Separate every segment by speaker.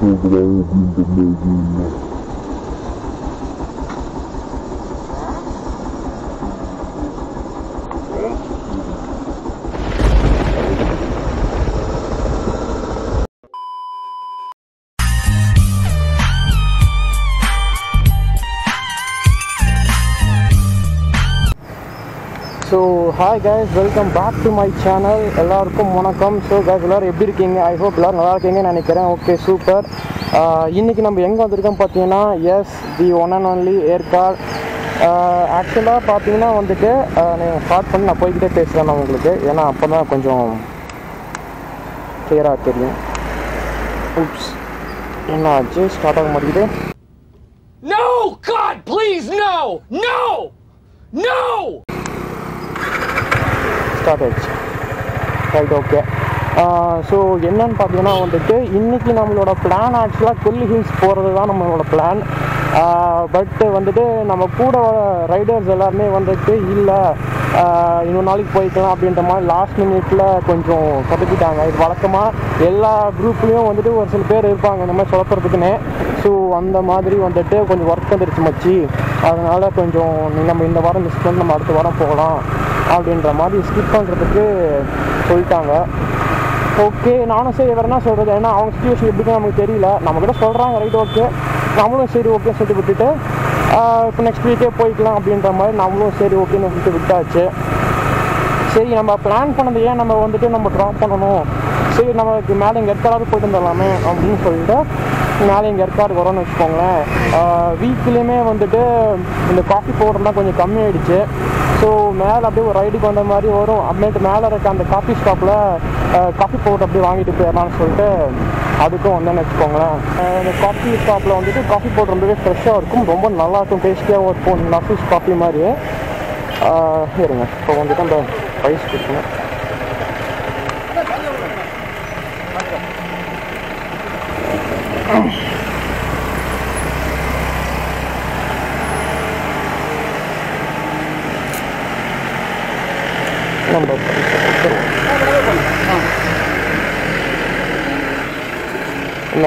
Speaker 1: சொல்கிறேன் அப்படின்ற மாதிரி இல்லை
Speaker 2: so hi guys welcome back to my channel எல்லாருக்கும் வணக்கம் ஸோ guys எல்லோரும் எப்படி இருக்கீங்க ஐ ஹோப் எல்லோரும் நல்லா இருக்கீங்கன்னு நினைக்கிறேன் ஓகே சூப்பர் இன்றைக்கி நம்ம எங்கே வந்திருக்கோம் பார்த்தீங்கன்னா yes the one and only Yercaud ஆக்சுவலாக பார்த்தீங்கன்னா வந்துட்டு நீங்கள் ஸ்டார்ட் பண்ணி நான் போய்கிட்டே பேசுகிறேன் நான் உங்களுக்கு ஏன்னா அப்போ தான் கொஞ்சம் கிளியராக தெரியும் உப்ஸ் என்ன ஆச்சு ஸ்டார்ட் ஆக மாட்டேங்குது
Speaker 3: No! God, please, no! No! No!
Speaker 2: Start ஆயிடுச்சு ரைட் ஓகே ஸோ என்னன்னு பார்த்தீங்கன்னா வந்துட்டு இன்றைக்கி நம்மளோட பிளான் ஆக்சுவலாக கொல்லி ஹில்ஸ் போகிறது தான் நம்மளோட பிளான் பட் வந்துட்டு நம்ம கூட ரைடர்ஸ் எல்லாருமே வந்துட்டு இல்லை இன்னொரு நாளைக்கு போய்க்கலாம் அப்படின்ற மாதிரி லாஸ்ட் மினிட்ல கொஞ்சம் சொதப்பிட்டாங்க இது வழக்கமாக எல்லா குரூப்லேயும் வந்துட்டு ஒரு சில பேர் இருப்பாங்க இந்த மாதிரி சொதப்புறதுக்குன்னு ஸோ அந்த மாதிரி வந்துட்டு கொஞ்சம் ஒர்க் வந்துருச்சு மச்சி அதனால் கொஞ்சம் நம்ம இந்த வாரம் மிஸ் பண்ணி நம்ம அடுத்த வாரம் போகலாம் அப்படின்ற மாதிரி ஸ்கிப் பண்ணுறதுக்கு சொல்லிட்டாங்க ஓகே நானும் சரி வேறு என்ன சொல்கிறது ஏன்னா அவங்க சுச்சுவேஷன் எப்படின்னு நமக்கு தெரியல நம்மக்கிட்ட சொல்கிறாங்க ரைட் ஓகே நம்மளும் சரி ஓகே சொல்லிட்டு விட்டுட்டு இப்போ நெக்ஸ்ட் வீக்கே போய்க்கலாம் அப்படின்ற மாதிரி நம்மளும் சரி ஓகேன்னு சொல்லிட்டு விட்டாச்சு சரி நம்ம பிளான் பண்ணது ஏன் நம்ம வந்துட்டு நம்ம ட்ராப் பண்ணணும் சரி நமக்கு மேலே இங்கே ஏற்காடு போயிட்டு வந்துடலாமே அப்படின்னு சொல்லிட்டு மேலே இங்கே ஏற்காடு வரோம்னு வச்சுக்கோங்களேன் வீக்லேயுமே வந்துட்டு இந்த காஃபி பவுடர்லாம் கொஞ்சம் கம்மியாயிடுச்சு ஸோ மேலே அப்படியே ஒரு ரைடுக்கு வந்த மாதிரி வரும் அப்புறமேட்டு மேலே இருக்க அந்த காஃபி ஸ்டாப்பில் காஃபி பவுடர் அப்படியே வாங்கிட்டு போயிடலாம்னு சொல்லிட்டு அதுக்கும் வந்தேன்னு வச்சுக்கோங்களேன் அஹ் இந்த காஃபி ஸ்டாப்பில் வந்துட்டு காஃபி பவுடர் ரொம்பவே ஃப்ரெஷ்ஷாக இருக்கும் ரொம்ப நல்லா இருக்கும் டேஸ்டியாகவும் இருக்கும் நஃபிஸ் காஃபி மாதிரி ஆஹ் இருங்க இப்போ வந்துட்டு அந்த ரைஸ் கொடுக்கணும் நம்ம என்ன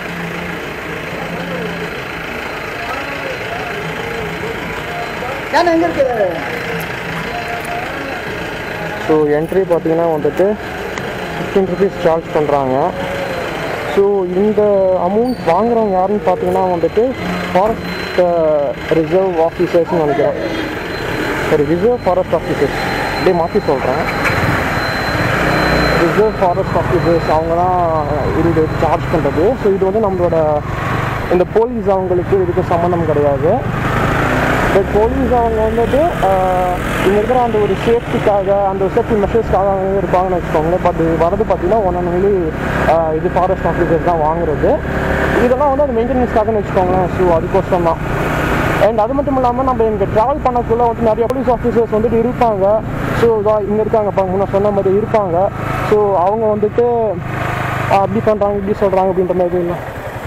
Speaker 2: ஸோ என்ட்ரி பார்த்தீங்கன்னா வந்துட்டு ஃபிஃப்டீன் ருபீஸ் சார்ஜ் பண்ணுறாங்க ஸோ இந்த அமௌண்ட் வாங்குறவங்க யாருன்னு பார்த்தீங்கன்னா வந்துட்டு ஃபாரஸ்ட் ரிசர்வ் ஆஃபீஸர்ஸ்னு நினைக்கிறேன் சரி ரிசர்வ் ஃபாரஸ்ட் ஆஃபீஸர்ஸ் அப்படியே மாற்றி சொல்கிறேன் ரிசர்வ் ஃபாரஸ்ட் ஆஃபீஸர்ஸ் அவங்க தான் இது சார்ஜ் பண்ணுறது ஸோ இது வந்து நம்மளோட இந்த போலீஸ் அவங்களுக்கு இதுக்கு சம்மந்தம் கிடையாது பட் போலீஸ் அவங்க வந்துட்டு ஆஹ், இங்க இருக்கிற அந்த ஒரு சேஃப்டிக்காக அந்த ஒரு சேஃப்டி மெஷர்ஸ்க்காக அவங்க இருப்பாங்கன்னு வச்சுக்கோங்களேன் பட் வரது பார்த்தீங்கன்னா ஒன் அண்ட் ஒன்லி இது ஃபாரஸ்ட் ஆஃபீஸர்ஸ் தான் வாங்குறது இதெல்லாம் வந்து அது மெயின்டெனன்ஸ்க்காகன்னு வச்சுக்கோங்களேன் ஸோ அதுக்கோசரம் தான் அண்ட் அது மட்டும் இல்லாமல் நம்ம இங்கே ட்ராவல் பண்ணக்குள்ள வந்து நிறைய போலீஸ் ஆஃபீஸர்ஸ் வந்துட்டு இருப்பாங்க ஸோ இங்கே இருக்காங்க பாருங்க நான் சொன்ன மாதிரி இருப்பாங்க ஸோ அவங்க வந்துட்டு ஆஹ், அப்படி பண்ணுறாங்க இப்படி சொல்கிறாங்க அப்படின்ற மாதிரி இல்லை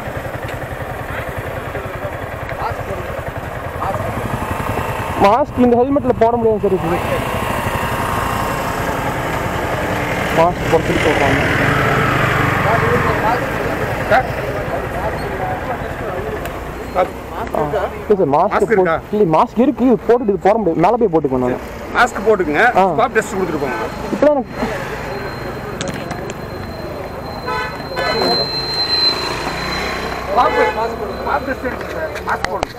Speaker 2: மாஸ்க் இந்த ஹெல்மெட்டில் போட முடியாது சரி இது மாஸ்க் போட்டு சொல்கிறாங்க இல்லை சார் மாஸ்க்
Speaker 4: Mask இருக்கா?
Speaker 2: போட்டு இல்லை மாஸ்க் இருக்கு இது போட்டுட்டு இது போட முடியாது மேலே போய் போட்டுக்கணும் நான்
Speaker 4: மாஸ்க் போட்டுக்குங்க
Speaker 2: ஆ.
Speaker 4: ஸ்வாப் டெஸ்ட் கொடுத்துட்டு போங்க
Speaker 2: இப்போலாம் எனக்கு
Speaker 4: ஸ்வாப் டெஸ்ட் மாஸ்க் போடுங்க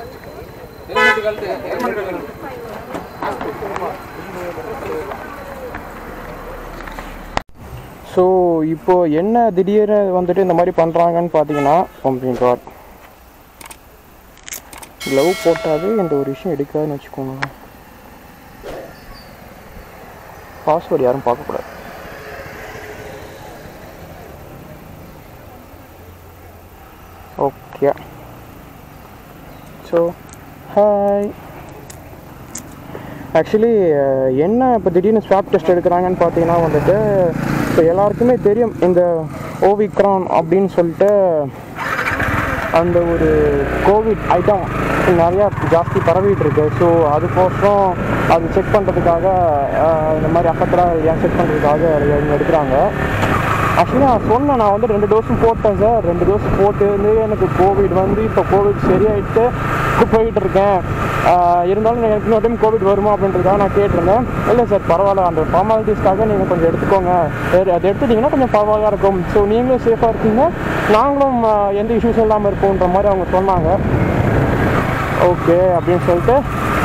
Speaker 2: ஸோ இப்போ என்ன திடீர்னு வந்துட்டு இந்த மாதிரி பண்ணுறாங்கன்னு பார்த்தீங்கன்னா அப்படின்றார் க்ளவ் போட்டாவே இந்த ஒரு விஷயம் எடுக்காதுன்னு வச்சுக்கோங்க பாஸ்வேர்டு யாரும் பார்க்கக்கூடாது ஓகே ஸோ ஹாய் ஆக்சுவலி என்ன இப்போ திடீர்னு ஸ்வாப் டெஸ்ட் எடுக்கிறாங்கன்னு பார்த்தீங்கன்னா வந்துட்டு இப்போ எல்லாருக்குமே தெரியும் இந்த ஓவிக்ரான் அப்படின்னு சொல்லிட்டு அந்த ஒரு கோவிட் ஐட்டம் நிறையா ஜாஸ்தி பரவிட்டு இருக்கு ஸோ அதுக்கோசரம் அது செக் பண்ணுறதுக்காக இந்த மாதிரி அஃபெக்டடாக இல்லையா செக் பண்ணுறதுக்காக இவங்க எடுக்கிறாங்க ஆக்சுவலி நான் சொன்னேன் நான் வந்து ரெண்டு டோஸும் போட்டேன் சார் ரெண்டு டோஸ் போட்டு வந்து எனக்கு கோவிட் வந்து இப்போ கோவிட் சரியாயிட்டு போயிட்டு இருக்கேன் ஆஹ் இருந்தாலும் எனக்கு இன்னொரு டைம் கோவிட் வருமா அப்படின்றதுக்காக நான் கேட்டிருந்தேன் இல்லை சார் பரவாயில்ல அந்த ஃபார்மாலிட்டிஸ்க்காக நீங்கள் கொஞ்சம் எடுத்துக்கோங்க சரி அதை எடுத்துட்டீங்கன்னா கொஞ்சம் பரவாயில்ல இருக்கும் ஸோ நீங்களும் சேஃபாக இருக்கீங்க நாங்களும் ஆஹ் எந்த இஷ்யூஸ் இல்லாமல் இருப்போன்ற மாதிரி அவங்க சொன்னாங்க ஓகே அப்படின்னு சொல்லிட்டு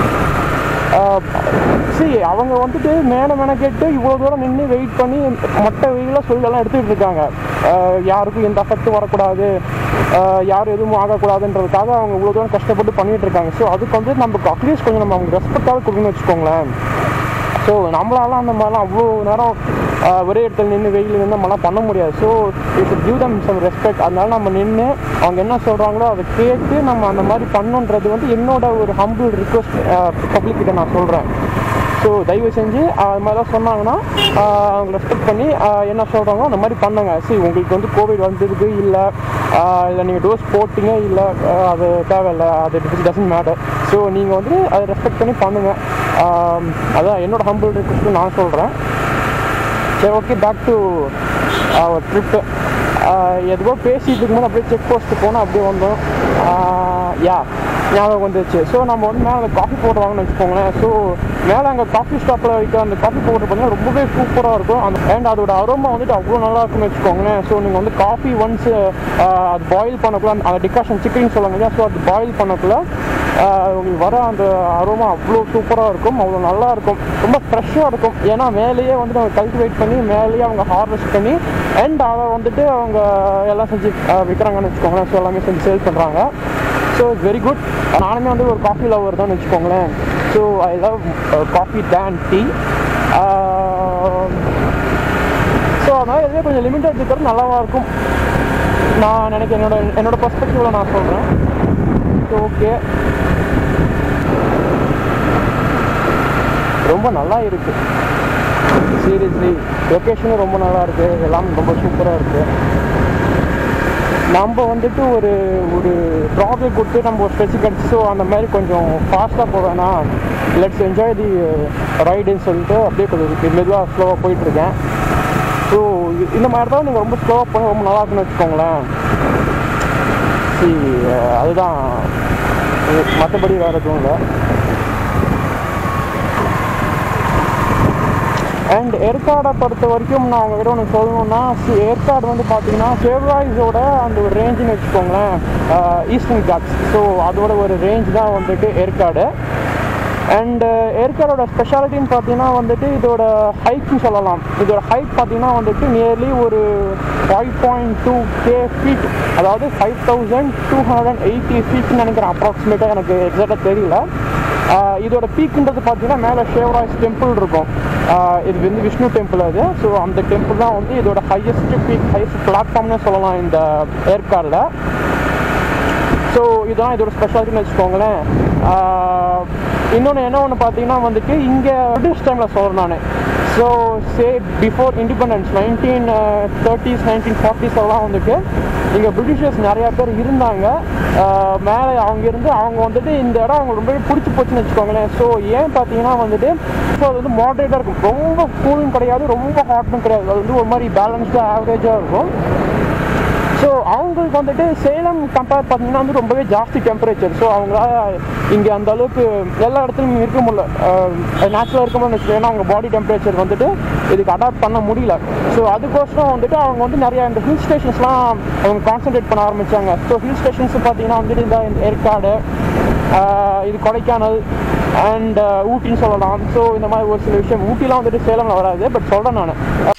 Speaker 2: சரி அவங்க வந்துட்டு மேலே மெனக்கெட்டு இவ்வளோ தூரம் நின்று வெயிட் பண்ணி மொட்டை வெயில சொல்லலாம் எடுத்துக்கிட்டு இருக்காங்க ஆஹ் யாருக்கும் எந்த அஃபெக்ட் வரக்கூடாது ஆஹ் யாரும் எதுவும் ஆகக்கூடாதுன்றதுக்காக அவங்க இவ்வளோ தூரம் கஷ்டப்பட்டு பண்ணிட்டு இருக்காங்க ஸோ அதுக்கு வந்து நமக்கு அட்லீஸ்ட் கொஞ்சம் நம்ம அவங்க ரெஸ்பெக்டாக கொடுக்கணும்னு வச்சுக்கோங்களேன் ஸோ நம்மளால அந்த மாதிரிலாம் அவ்வளோ நேரம் ஆஹ், ஒரே இடத்துல நின்று வெயில் நின்று நம்மளாம் பண்ண முடியாது so it's give them some respect அதனால நம்ம நின்று அவங்க என்ன சொல்கிறாங்களோ அதை கேட்டு நம்ம அந்த மாதிரி பண்ணணுன்றது வந்து என்னோட ஒரு ஹம்பிள் ரிக்வஸ்ட் பப்ளிக் கிட்ட நான் சொல்கிறேன் ஸோ தயவு செஞ்சு ஆஹ், அது மாதிரிலாம் சொன்னாங்கன்னா ஆஹ், அவங்க ரெஸ்பெக்ட் பண்ணி ஆஹ், என்ன சொல்கிறாங்களோ அந்த மாதிரி பண்ணுங்க சரி உங்களுக்கு வந்து கோவிட் வந்ததுக்கு இல்லை இல்லை நீங்கள் டோஸ் போட்டீங்க இல்லை அது தேவையில்லை அது டசன்ட் மேட்டர் ஸோ நீங்கள் வந்து அதை ரெஸ்பெக்ட் பண்ணி பண்ணுங்கள் ஆம், அதான் என்னோட ஹம்பிள் ரிக்வஸ்ட்டு நான் சொல்கிறேன் சரி okay back to our trip எதுவோ பேசிட்டு இருக்கும்போது அப்படியே செக் போஸ்ட்டு போனோம் அப்படியே வந்தோம் யா ஞாபகம் வந்துச்சு ஸோ நம்ம வந்து மேலே காஃபி பவுடர் வாங்கணும்னு வச்சுக்கோங்களேன் ஸோ மேலே அங்கே காஃபி ஸ்டாப்பில் வைக்க அந்த காஃபி பவுடர் பார்த்தீங்கன்னா ரொம்பவே சூப்பராக இருக்கும் அந்த அண்ட் அதோட அரோமா வந்துட்டு அவ்வளோ நல்லா இருக்கும்னு வச்சுக்கோங்களேன் ஸோ நீங்கள் வந்து காஃபி ஒன்ஸ் அது பாயில் பண்ணக்குள்ள அந்த- அந்த டிகாஷன் சிக்கன் சொல்லுவாங்க இல்லையா ஸோ அது பாயில் பண்ணக்குள்ள ஆஹ் உங்களுக்கு வர அந்த அரோமா அவ்வளோ சூப்பராக இருக்கும் அவ்வளோ நல்லா இருக்கும் ரொம்ப ஃப்ரெஷ்ஷாக இருக்கும் ஏன்னா மேலேயே வந்துட்டு அவங்க கல்டிவேட் பண்ணி மேலேயே அவங்க ஹார்வெஸ்ட் பண்ணி அண்ட் அதை வந்துட்டு அவங்க எல்லாம் செஞ்சு ஆஹ் விற்கிறாங்கன்னு வச்சுக்கோங்களேன் ஸோ எல்லாமே செஞ்சு சேல் பண்ணுறாங்க ஸோ இட்ஸ் வெரி குட் நானுமே வந்து ஒரு காஃபி லவர் தான் வச்சுக்கோங்களேன் so I love coffee than tea so அதனால் இதுவே கொஞ்சம் லிமிட்டட் இருக்கிறது நல்லாவா இருக்கும் நான் நினைக்கிறேன் என்னோட என்னோட பர்ஸ்பெக்டிவில் நான் சொல்கிறேன் ஓகே ரொம்ப நல்லா இருக்கு சீரியஸ்லி லொக்கேஷனும் ரொம்ப நல்லா இருக்கு எல்லாம் ரொம்ப சூப்பராக இருக்கு நம்ம வந்துட்டு ஒரு ஒரு ப்ராப்ளம் கொடுத்து நம்ம ஒரு ஸ்பெசிஃபிக் அடிச்சு ஸோ அந்த மாதிரி கொஞ்சம் ஃபாஸ்ட்டாக போவேனா லெட்ஸ் என்ஜாய் தி ரைடுன்னு சொல்லிட்டு அப்படியே கொஞ்சம் மெதுவாக ஸ்லோவாக போயிட்டுருக்கேன் ஸோ இந்த மாதிரி தான் நீங்கள் ரொம்ப ஸ்லோவாக போனால் ரொம்ப நல்லா இருக்குன்னு வச்சுக்கோங்களேன் see, அஹ், அதுதான் மற்றபடி வேறு எதுவும் இல்லை அண்ட் ஏற்காடை பொறுத்த வரைக்கும் நான் உங்ககிட்ட ஒன்று சொல்லணும்னா see, ஏற்காடு வந்து பார்த்தீங்கன்னா ஃபேவராய்ஸோட அந்த ஒரு ரேஞ்சுன்னு வச்சுக்கோங்களேன் ஈஸ்டர்ன் காட்ஸ் ஸோ அதோட ஒரு ரேஞ்ச் தான் வந்துட்டு ஏற்காடு அண்ட் ஏற்காடோட ஸ்பெஷாலிட்டின்னு பார்த்தீங்கன்னா வந்துட்டு இதோட ஹைட்னு சொல்லலாம் இதோட ஹைட் பார்த்தீங்கன்னா வந்துட்டு நியர்லி ஒரு five point two K feet அதாவது five thousand two hundred and eighty ஃபீட்னு நினைக்கிறேன் அப்ராக்சிமேட்டாக எனக்கு எக்ஸாக்டாக தெரியல ஆஹ் இதோட பீக்குன்றது பார்த்தீங்கன்னா மேலே ஷேவராய்ஸ் டெம்பிள் இருக்கும் ஆஹ் இது வந்து விஷ்ணு டெம்பிள் அது ஸோ அந்த டெம்பிள் தான் வந்து இதோட ஹையஸ்ட் பீக் ஹையஸ்ட் பிளாட்ஃபார்ம்னே சொல்லலாம் இந்த ஏற்காடில் ஸோ இதுதான் இதோட ஸ்பெஷாலிட்டின்னு வச்சுக்கோங்களேன் இன்னொன்று என்ன ஒன்று பார்த்தீங்கன்னா வந்துட்டு இங்கே பிரிட்டிஷ் டைமில் சொல்கிறேன் நான் so say before independence nineteen thirties nineteen forties எல்லாம் வந்துட்டு இங்கே பிரிட்டிஷர்ஸ் நிறையா பேர் இருந்தாங்க ஆஹ் மேலே அவங்க இருந்து அவங்க வந்துட்டு இந்த இடம் அவங்க ரொம்பவே பிடிச்சி போச்சுன்னு வச்சுக்கோங்களேன் ஸோ ஏன் பார்த்தீங்கன்னா வந்துட்டு ஸோ அது வந்து மாடரேட்டாக இருக்கும் ரொம்ப கூலும் கிடையாது ரொம்ப ஹாட்டும் கிடையாது அது வந்து ஒரு மாதிரி பேலன்ஸ்டாக ஆவரேஜாக இருக்கும் ஸோ அவங்களுக்கு வந்துட்டு சேலம் கம்பேர் பார்த்தீங்கன்னா வந்து ரொம்பவே ஜாஸ்தி டெம்பரேச்சர் ஸோ அவங்களால இங்கே அந்த அளவுக்கு எல்லா இடத்துலையும் இருக்க முடியல நேச்சுரலாக இருக்க முடியல ஏன்னா அவங்க பாடி டெம்பரேச்சர் வந்துட்டு இதுக்கு அடாப்ட் பண்ண முடியல ஸோ அதுக்கோசரம் வந்துட்டு அவங்க வந்து நிறைய இந்த ஹில் ஸ்டேஷன்ஸ்லாம் அவங்க கான்சென்ட்ரேட் பண்ண ஆரம்பிச்சாங்க ஸோ ஹில் ஸ்டேஷன்ஸ் பார்த்தீங்கன்னா வந்துட்டு இந்த இந்த ஏற்காடு ஆஹ் இது கொடைக்கானல் அண்ட் ஊட்டின்னு சொல்லலாம் ஸோ இந்த மாதிரி ஒரு சில விஷயம் ஊட்டிலாம் வந்துட்டு சேலம்ல வராது பட் சொல்கிறேன் நான்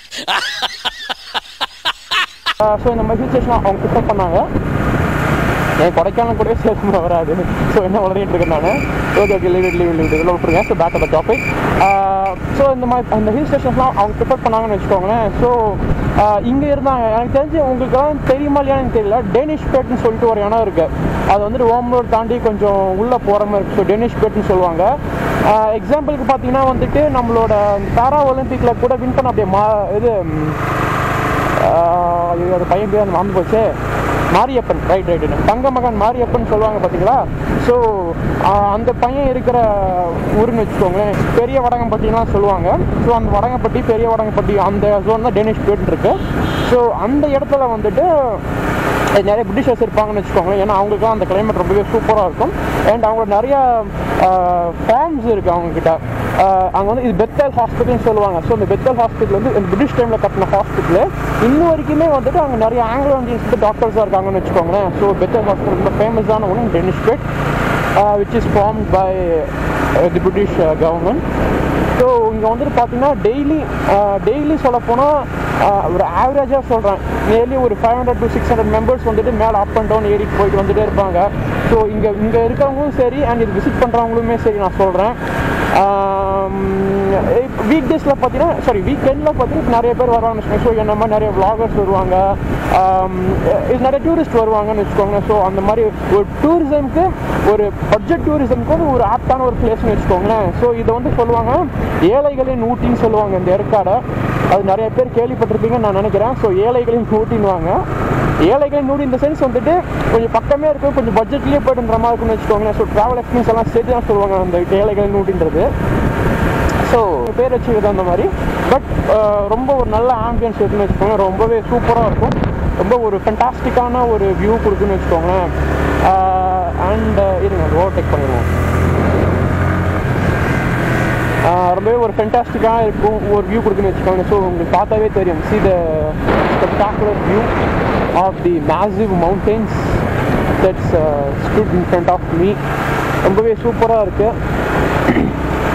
Speaker 2: ஸோ இந்த மாதிரி ஸ்டேஷன் அவங்க ப்ரிஃபர் பண்ணாங்க என் கொடைக்கானல் கூடவே சேர்த்து வராது ஸோ என்ன வளரிட்டு இருக்கேன் நான் okay okay leave leave leave இதெல்லாம் விட்டுருங்க so back the topic so இந்த மாதிரி அந்த ஹில் ஸ்டேஷன்ஸ்லாம் அவங்க ப்ரிஃபர் பண்ணாங்கன்னு வச்சுக்கோங்களேன் ஸோ இங்கே இருந்தாங்க எனக்கு தெரிஞ்சு உங்களுக்குலாம் தெரியுமா இல்லையான்னு எனக்கு தெரியல டேனிஷ் பேட்னு சொல்லிட்டு ஒரு இடம் இருக்குது அது வந்துட்டு ஓம்பலூர் தாண்டி கொஞ்சம் உள்ளே போகிற மாதிரி இருக்குது ஸோ டேனிஷ் பேட்னு சொல்லுவாங்க எக்ஸாம்பிளுக்கு பார்த்தீங்கன்னா வந்துட்டு நம்மளோட பேரா ஒலிம்பிக்கில் கூட வின் பண்ண அப்படியே மா இது ம், ஆஹ் ஐயோ, அது பையன் பேர் அந்த மறந்து போச்சு மாரியப்பன் ரைட் ரைட் தங்க மகன் மாரியப்பன் சொல்லுவாங்க பார்த்தீங்களா ஸோ அந்த பையன் இருக்கிற ஊருன்னு வச்சுக்கோங்களேன் பெரிய வடங்கம்பட்டிலாம் சொல்லுவாங்க ஸோ அந்த வடங்கம்பட்டி பெரிய வடங்கம்பட்டி அந்த ஜோன் தான் டேனிஷ் போயிட்டு இருக்கு ஸோ அந்த இடத்துல வந்துட்டு அது நிறைய பிரிட்டிஷர்ஸ் இருப்பாங்கன்னு வச்சுக்கோங்களேன் ஏன்னா அவங்களுக்குலாம் அந்த கிளைமேட் ரொம்பவே சூப்பராக இருக்கும் அண்ட் அவங்களோட நிறைய ஃபார்ம்ஸ் இருக்குது அவங்கக்கிட்ட அங்கே வந்து இது பெத்தல் ஹாஸ்பிட்டல்னு சொல்லுவாங்க ஸோ இந்த பெத்தல் ஹாஸ்பிட்டல் வந்து இந்த பிரிட்டிஷ் டைமில் கட்டின ஹாஸ்பிட்டல் இன்னும் வரைக்குமே வந்துட்டு அங்கே நிறைய ஆங்கிலோ இந்தியன்ஸ் டாக்டர்ஸாக இருக்காங்கன்னு வச்சுக்கோங்களேன் ஸோ பெத்தல் ஹாஸ்பிட்டல் ரொம்ப ஃபேமஸான ஒன்று Dennis bed which is form by the British government so இங்கே வந்துட்டு பார்த்தீங்கன்னா டெய்லி டெய்லி சொல்ல போனால் ஒரு ஆவரேஜாக சொல்கிறேன் நியர்லி ஒரு five hundred to six hundred members வந்துட்டு மேலே அப் அண்ட் டவுன் ஏறிட்டு போயிட்டு வந்துட்டே இருப்பாங்க ஸோ இங்கே இங்கே இருக்கிறவங்களும் சரி அண்ட் இது விசிட் பண்ணுறவங்களுமே சரி நான் சொல்கிறேன் வீக் டேஸில் பார்த்தீங்கன்னா சாரி வீக்கெண்டில் பார்த்தீங்கன்னா நிறைய பேர் வருவாங்க ஸோ என்ன மாதிரி நிறைய vloggers வருவாங்க ஆம், இது நிறைய டூரிஸ்ட் வருவாங்கன்னு வச்சுக்கோங்க ஸோ அந்த மாதிரி ஒரு டூரிசம்க்கு ஒரு பட்ஜெட் டூரிசம்க்கு வந்து ஒரு ஆப்டான ஒரு பிளேஸ்னு வச்சுக்கோங்களேன் ஸோ இதை வந்து சொல்லுவாங்க ஏழைகளின் ஊட்டின்னு சொல்லுவாங்க இந்த ஏற்காடை அது நிறைய பேர் கேள்விப்பட்டிருப்பீங்கன்னு நான் நினைக்கிறேன் ஸோ ஏழைகளின் ஊட்டின்னுவாங்க ஏழைகளின் ஊட்டி இந்த சென்ஸ் வந்துட்டு கொஞ்சம் பக்கமே இருக்கும் கொஞ்சம் பட்ஜெட்லேயே போயிட்டுன்ற மாதிரி இருக்குன்னு வச்சுக்கோங்களேன் ஸோ ட்ராவல் எக்ஸ்பீரியன்ஸ் எல்லாம் சேர்த்து தான் சொல்லுவாங்க அந்த ஏழைகளின் ஊட்டின்றது ஸோ பேர் வச்சுக்கிறது அந்த மாதிரி பட் ரொம்ப ஒரு நல்ல ஆம்பியன்ஸ் இருக்குன்னு வச்சுக்கோங்க ரொம்பவே சூப்பராக இருக்கும் ரொம்ப ஒரு ஃபென்டாஸ்டிக்கான ஒரு வியூ கொடுக்குன்னு வச்சுக்கோங்களேன் அண்ட் இருங்க ஓவர்டேக் பண்ணிடுவோம் ஆஹ் ரொம்பவே ஒரு ஃபென்டாஸ்டிக்காக இருக்கும் ஒரு வியூ கொடுக்குன்னு வச்சுக்கோங்க ஸோ உங்களுக்கு பார்த்தாவே தெரியும் see the spectacular view of the massive mountains that's stood in front of me ரொம்பவே சூப்பராக இருக்குது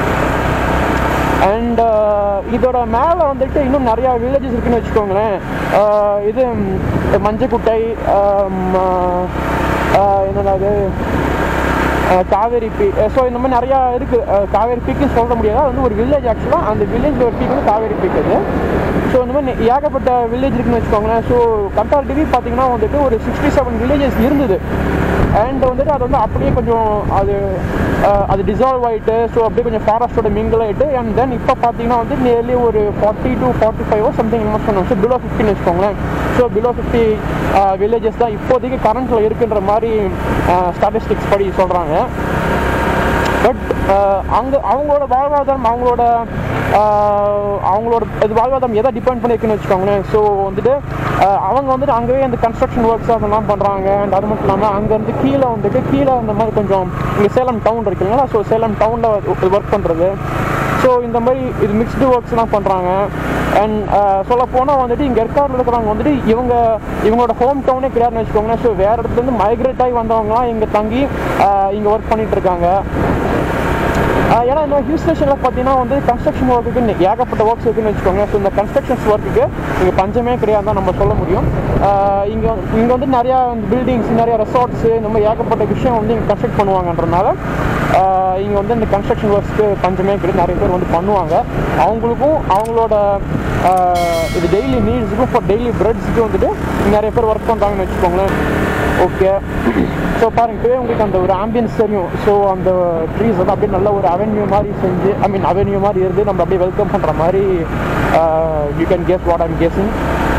Speaker 2: அண்ட் இதோட மேலே வந்துட்டு இன்னும் நிறையா வில்லேஜஸ் இருக்குன்னு வச்சுக்கோங்களேன் ஆஹ் இது ம், மஞ்சக்குட்டை ஆம், ஆஹ் என்னது ஆஹ் காவேரி பீக் ஸோ இந்த மாதிரி நிறையா இருக்குது காவேரி பீக்குன்னு சொல்ல முடியாது அது வந்து ஒரு வில்லேஜ் ஆக்சுவலாக அந்த வில்லேஜ் ஒரு பீக் வந்து காவேரி பீக் அது ஸோ இந்த மாதிரி நெ- ஏகப்பட்ட வில்லேஜ் இருக்குன்னு வச்சுக்கோங்களேன் ஸோ கம்பேரிட்டிவ்லி பார்த்தீங்கன்னா வந்துட்டு ஒரு சிக்ஸ்டி செவன் வில்லேஜஸ் இருந்தது அண்ட் வந்துட்டு அது வந்து அப்படியே கொஞ்சம் அது அஹ், அது டிசால்வ் ஆகிட்டு ஸோ அப்படியே கொஞ்சம் ஃபாரஸ்ட்டோட மிங்கிள் ஆகிட்டு அண்ட் தென் இப்போ பார்த்தீங்கன்னா வந்து நியர்லி ஒரு forty to forty five something invest பண்ணுவோம் ஸோ பிலோ ஃபிஃப்டின்னு வச்சுக்கோங்களேன் ஸோ பிலோ ஃபிஃப்டி வில்லேஜஸ் தான் இப்போதைக்கு கரண்ட்டில் இருக்குன்ற மாதிரி ஸ்டாட்டிஸ்டிக்ஸ் படி சொல்கிறாங்க பட் அங்கே அவங்களோட வாழ்வாதாரம் அவங்களோட ஆஹ், அவங்களோட இது வாழ்வாதாரம் எதை டிபெண்ட் பண்ணியிருக்குன்னு வச்சுக்கோங்களேன் ஸோ வந்துட்டு ஆஹ், அவங்க வந்துட்டு அங்கேயே அந்த கன்ஸ்ட்ரக்ஷன் ஒர்க்ஸ் அதெல்லாம் பண்ணுறாங்க அண்ட் அது மட்டும் இல்லாமல் அங்கேருந்து கீழே வந்துட்டு கீழே இந்த மாதிரி கொஞ்சம் இங்கே சேலம் டவுன் இருக்குங்களா ஸோ சேலம் டவுனில் ஒர்க் பண்ணுறது ஸோ இந்த மாதிரி இது மிக்ஸ்டு ஒர்க்ஸ்லாம் பண்ணுறாங்க அண்ட் சொல்ல போனால் வந்துட்டு இங்கே ஏற்காடில் இருக்கிறவங்க வந்துட்டு இவங்க இவங்களோட ஹோம் டவுனே கிடையாதுன்னு வச்சுக்கோங்களேன் ஸோ வேறு இடத்துலேருந்து மைக்ரேட் ஆகி வந்தவங்கலாம் இங்கே தங்கி இங்கே ஒர்க் பண்ணிட்டு இருக்காங்க ஆஹ் ஏன்னா இந்த ஹில் ஸ்டேஷனில் பார்த்தீங்கன்னா வந்து கன்ஸ்ட்ரக்ஷன் ஒர்க்குக்கு ஏகப்பட்ட ஒர்க்ஸ் இருக்குன்னு வச்சுக்கோங்க ஸோ இந்த கன்ஸ்ட்ரக்ஷன்ஸ் ஒர்க்குக்கு இங்கே பஞ்சமே கிடையாது தான் நம்ம சொல்ல முடியும் இங்கே இங்கே வந்து நிறையா பில்டிங்ஸ் நிறைய ரெசார்ட்ஸு இந்த மாதிரி ஏகப்பட்ட விஷயம் வந்து இங்கே கன்ஸ்ட்ரக்ட் பண்ணுவாங்கன்றனால இங்கே வந்து இந்த கன்ஸ்ட்ரக்ஷன் ஒர்க்ஸ்க்கு பஞ்சமே கிடையாது நிறைய பேர் வந்து பண்ணுவாங்க அவங்களுக்கும் அவங்களோட ஆஹ் இது டெய்லி நீட்ஸுக்கும் ஃபார் டெய்லி பிரெட்ஸுக்கு வந்துட்டு நிறைய பேர் ஒர்க் பண்ணுறாங்கன்னு வச்சுக்கோங்களேன் ஓகே ஸோ பாருங்க இப்போவே உங்களுக்கு அந்த ஒரு ஆம்பியன்ஸ் தெரியும் ஸோ அந்த ட்ரீஸ் வந்து அப்படியே நல்ல ஒரு அவென்யூ மாதிரி செஞ்சு ஐ மீன் அவென்யூ மாதிரி இருந்து நம்ம அப்படியே வெல்கம் பண்ணுற மாதிரி you can guess what I'm guessing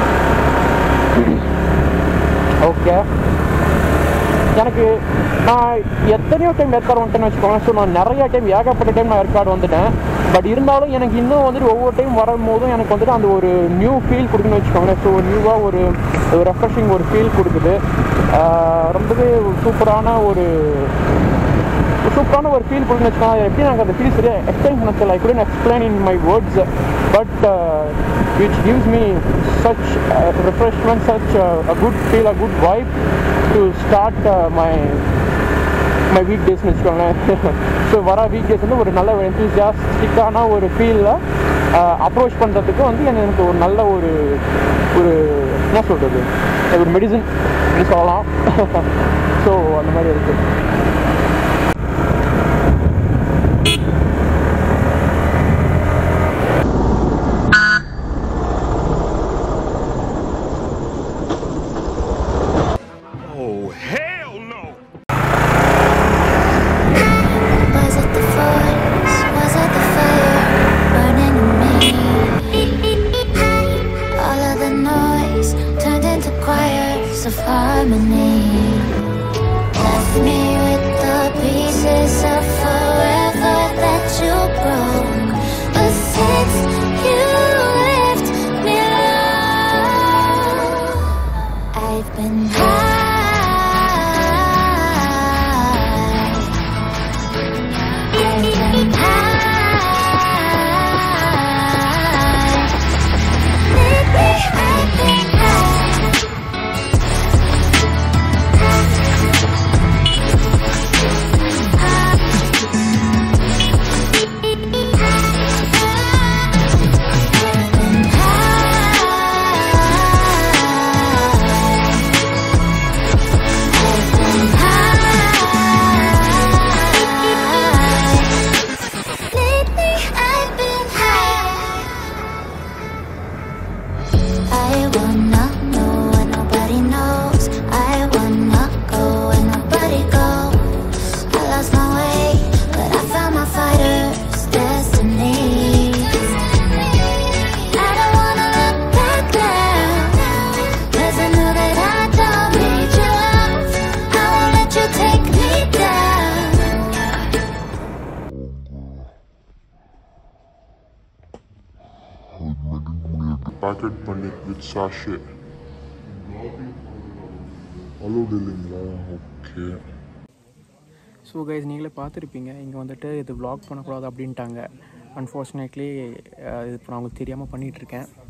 Speaker 2: okay எனக்கு நான் எத்தனையோ டைம் ஏற்காடு வந்துட்டேன்னு வச்சுக்கோங்க ஸோ நான் நிறைய டைம் ஏகப்பட்ட டைம் நான் ஏற்காடு வந்துட்டேன் பட் இருந்தாலும் எனக்கு இன்னும் வந்துட்டு ஒவ்வொரு டைம் வரும்போதும் எனக்கு வந்துட்டு அந்த ஒரு நியூ ஃபீல் கொடுக்குன்னு வச்சுக்கோங்களேன் ஸோ நியூவாக ஒரு ஒரு ரெஃப்ரெஷிங் ஒரு ஃபீல் கொடுக்குது ஆஹ் ரொம்பவே சூப்பரான ஒரு சூப்பரான ஒரு ஃபீல் கொடுக்குன்னு வச்சுக்கோங்க எப்படி எனக்கு அந்த ஃபீல் சரியாக எக்ஸ்பிளைன் பண்ண தெரியல I couldn't explain in my words but which gives me such refreshment such a good feel a good vibe to start my my week டேஸ்னு வச்சுக்கோங்களேன் ஸோ வர வீக் டேஸ் வந்து ஒரு நல்ல ஒரு என்தூசியாஸ்டிக்கான ஒரு ஃபீலில் அப்ரோச் பண்ணுறதுக்கு வந்து எனக்கு ஒரு நல்ல ஒரு ஒரு என்ன சொல்கிறது ஒரு மெடிசன் அப்படின்னு சொல்லலாம் ஸோ அந்த மாதிரி இருக்குது
Speaker 1: Oh, hell no!
Speaker 5: Was it the force? Was it the fire burning in me? All of the noise turned into choirs of harmony.
Speaker 1: sachet. அலோடு இல்லைங்களா ஓகே
Speaker 2: ஸோ கைஸ் நீங்களே பார்த்துருப்பீங்க இங்கே வந்துட்டு இது vlog பண்ணக்கூடாது அப்படின்ட்டாங்க அன்ஃபார்ச்சுனேட்லி இது இப்போ நான் உங்களுக்கு தெரியாமல் பண்ணிகிட்ருக்கேன்